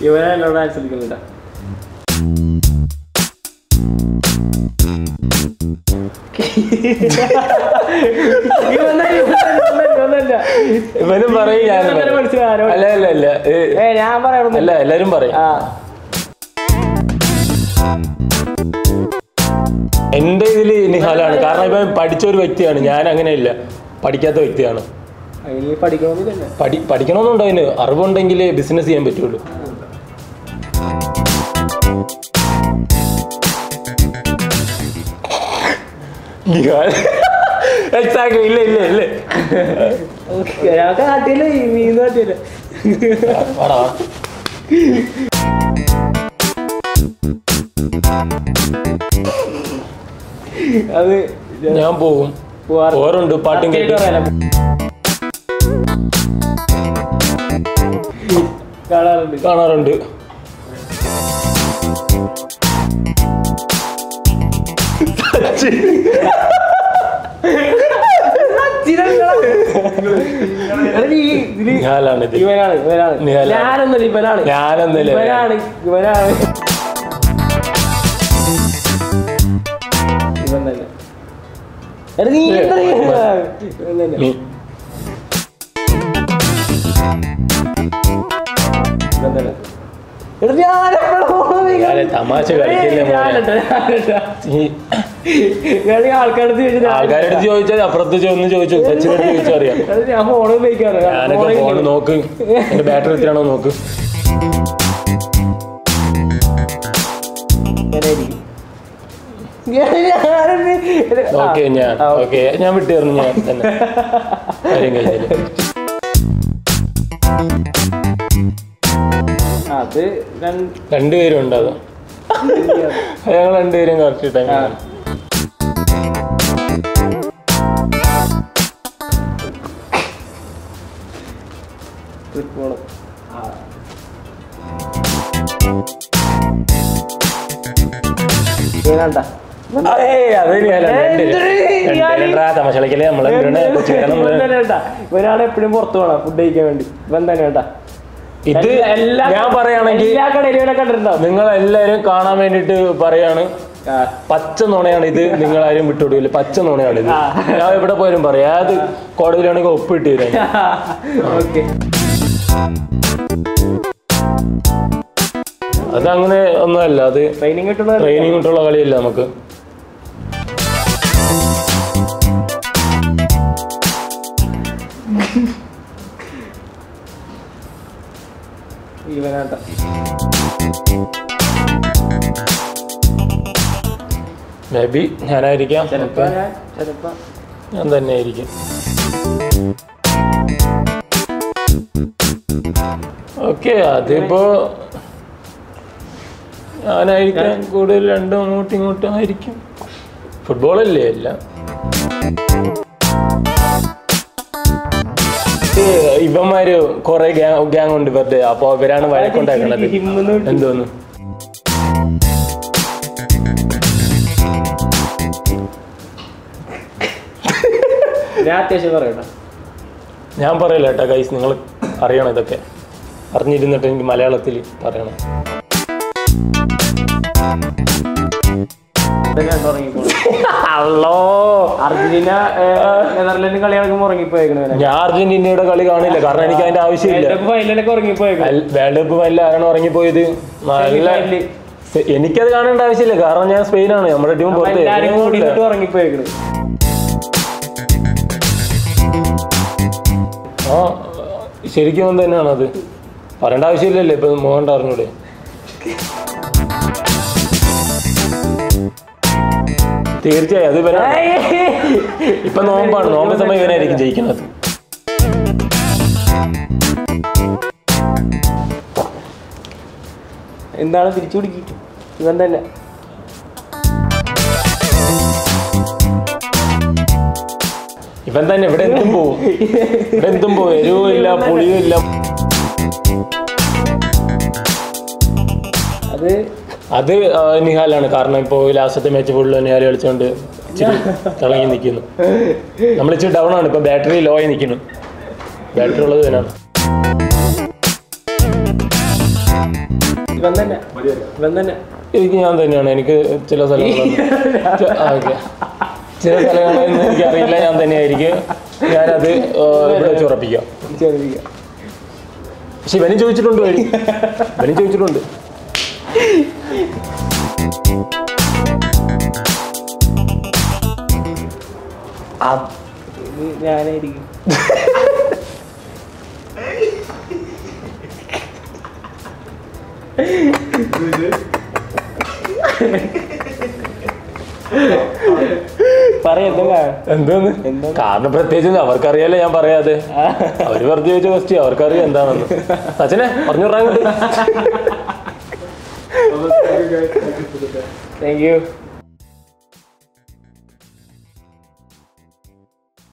ഇവനെ എന്നോട് അനുസരിക്കുന്നില്ല ഇവനും പറയും ഞാനും പറയും. അല്ല അല്ല അല്ല ഏ, ഏ ഞാൻ പറയണമെന്നില്ല അല്ല എല്ലാരും പറയും ആ എന്റെ ഇതില് നിഹാലാണ് കാരണം ഇവൻ പഠിച്ച ഒരു വ്യക്തിയാണ് ഞാൻ അങ്ങനെയില്ല പഠിക്കാത്ത വ്യക്തിയാണ് അതിന് പഠിക്കണമെന്നില്ല പഠി പഠിക്കണമെന്നുണ്ടോ അതിന് അറിവുണ്ടെങ്കിലേ ബിസിനസ് ചെയ്യാൻ പറ്റുള്ളൂ എക്സാക്ട് ഇല്ല ഇല്ല ഇല്ല ഞാൻ കാട്ടിയില്ല നീന്ന് കാട്ടിയില്ല വാടാ അത് ഞാൻ പോകും പോവാറ് ഓറുണ്ട് പാട്ടും കേട്ട് കാണാറുണ്ട് കാണാറുണ്ട് എടാ, നീ ഇതില് നിഹാലാണ് ഇത് ഇവനാണ് ഇവനാണ് നിഹാലാണ്. ഞാനൊന്നല്ല ഇവനാണ് ഞാനെന്നല്ലേ ഇവനാണ് ഇവനാണ് ഇവൻ തന്നെ എടാ നീ എന്താ ഇവൻ തന്നെ നീ ഇവൻ തന്നെ എടാ ഞാനെപ്പോഴാ പോണത്? ഞാനെ തമാശ കളിക്കില്ല മോനെ. ഞാനല്ല, ഞാനല്ല. ഈ ഞാൻ ഈ ആൾക്കാരടുത്ത് ചോദിച്ചു ഞാൻ- ആൾക്കാരുടെ അടുത്ത് ചോദിച്ചാൽ അപ്പുറത്ത് ഒന്ന് ചോദിച്ചു സച്ചിനടുത്ത് ചോദിച്ചാൽ അറിയാം എടാ, ഞാൻ ഫോൺ ഉപയോഗിക്കാറ് ഞാനൊക്കെ ഫോൺ നോക്ക് എന്റെ ബാറ്ററി എത്രയാണോ നോക്ക് ഓക്കെ ഞാൻ ഓക്കെ ഞാൻ വിട്ടു തരുന്നു ഞാൻ തന്നെ കാര്യം കഴിഞ്ഞില്ല അത് രണ്ട് രണ്ടുപേരും ഉണ്ട് അത് ഞങ്ങൾ രണ്ടുപേരും കറക്റ്റ് ടൈം ആ. ട്രിപ്പ് വേണ്ട തമാശ കളിക്കല്ലേ നമ്മളെ കൊച്ചു കാരണം നമ്മള് ഇവനാണ് എപ്പോഴും പുറത്തു പോണം ഫുഡ് കഴിക്കാൻ വേണ്ടി ഇവൻ തന്നെ കേട്ടാ ഇത് എല്ലാ ഞാൻ പറയുകയാണെങ്കിൽ എല്ലാ കടയിലും ഇവനെ കണ്ടിട്ടുണ്ടാവും നിങ്ങൾ എല്ലാവരും കാണാൻ വേണ്ടിട്ട് പറയാണ് പച്ച നുണയാണ് ഇത് നിങ്ങൾ ആരും വിട്ടുകൊടുക്കില്ല പച്ച നുണയാണ് ഇത് ആ. ഞാൻ എവിടെ പോയാലും പറയാം ഏത് കോടതിയിലാണെങ്കിൽ ഒപ്പിട്ട് തരാം ഓക്കെ അതങ്ങനെ ഒന്നുമല്ല അത് ട്രെയിനിങ് കിട്ടുന്ന ട്രെയിനിങ് ഇട്ടുള്ള കളിയല്ല നമുക്ക് ഇവനാട്ട മേ ബി ഞാനായിരിക്കാം ചിലപ്പോ ഞാൻ ചിലപ്പോ ഞാൻ തന്നെ ആയിരിക്കും ഓക്കെ അതിപ്പോ ഞാനായിരിക്കാം കൂടുതൽ രണ്ടും അങ്ങോട്ടും ഇങ്ങോട്ടും ആയിരിക്കും ഫുട്ബോളല്ലേ അല്ല ഇത് ഇവന്മാര് കൊറേ ഗ്യാങ് ഉണ്ട് ഇവരുടെ അപ്പൊ ഇവരാണ് വഴക്കുണ്ടാക്കണത് ഹിമ്മെന്ന് വിട്ടു. എന്തോന്ന് ഞാൻ അത്യാവശ്യം പറയട്ടെ ഞാൻ പറയില്ല കേട്ടോ ഗൈസ് നിങ്ങൾ അറിയണം ഇതൊക്കെ അറിഞ്ഞിരുന്നിട്ട് എനിക്ക് മലയാളത്തിൽ പറയണം ഇതൊക്കെ കണ്ടു ഉറങ്ങിപ്പോണു. അല്ലോ അർജന്റീന നെതർലൻഡ് കളി നടക്കുമ്പോൾ ഉറങ്ങിപ്പോയേക്കണേ ഞാൻ അർജന്റീനയുടെ കളി കാണില്ല കാരണം എനിക്ക് അതിന്റെ ആവശ്യമില്ല ഫൈനലൊക്കെ ഉറങ്ങിപ്പോയേക്കണേ വേൾഡ് കപ്പ് ഫൈനൽ ആരാണ് ഇറങ്ങിപ്പോയത് നല്ല ഫൈനലില്. സെ- എനിക്കത് കാണേണ്ട ആവശ്യമില്ല കാരണം ഞാൻ സ്പെയിനാണ് നമ്മുടെ ടീം പുറത്ത് എല്ലാരും കൂടി ഇട്ട് ഉറങ്ങിപ്പോയേക്കണ് ആ ശരിക്കും ഒന്ന് തന്നെയാണ് അത് പറയേണ്ട ആവശ്യമില്ലല്ലേ ഇപ്പൊ മോഹൻ അറിഞ്ഞൂടെ തീർച്ചയായും അത് ഇവരാണ് ഇപ്പൊ നോമ്പാണ് നോമ്പ് സമയം ഇവനായിരിക്കും ജയിക്കുന്നത് എന്താണ് തിരിച്ചു പിടിക്കും ഇവൻ തന്നെ ഇവൻ തന്നെ ഇവിടെ എന്തും പോവും ഇവിടെ എന്തും പോവും എരിവും ഇല്ല പുളിയും ഇല്ല അത് അത് ആ, നിഹാലാണ് കാരണം ഇപ്പോ ലാസ്റ്റത്തെ മാച്ച് ഫുള്ള് നിഹാൽ കളിച്ചുകൊണ്ട് ഇച്ചിരി തിളങ്ങി നിൽക്കുന്നു നമ്മൾ ഇച്ചിരി ഡൗൺ ആണ് ഇപ്പൊ ബാറ്ററി ലോ ആയി നിൽക്കുന്നു ബാറ്ററി ഉള്ളത് ഇവനാണ് ഇവൻ തന്നെ ഇവൻ തന്നെ എനിക്ക് ഞാൻ തന്നെയാണ് എനിക്ക് ചില സ്ഥലങ്ങളൊന്നും ആ, ഓക്കെ ചില സ്ഥലങ്ങളൊന്നും എനിക്കറിയില്ല ഞാൻ തന്നെയായിരിക്കും ഞാനത് ഏ, ഇവിടെ വെച്ച് ഉറപ്പിക്കാം ചോദിക്കാം പക്ഷെ ഇവനും ചോദിച്ചിട്ടുണ്ട് വഴി ഇവനും ചോദിച്ചിട്ടുണ്ട് ഇത് ഞാനായിരിക്കും പറയത്തില്ല എന്തോന്ന് എന്താണ്? കാരണം പ്രത്യേകിച്ച് അവർക്കറിയാലോ ഞാൻ പറയാതെ അവര് വെറുതെ ചോദിച്ച ക്വസ്റ്റ്യൻ അവർക്കറിയാം എന്താണെന്ന് സച്ചിനെ പറഞ്ഞു വിടാൻ താങ്ക് യു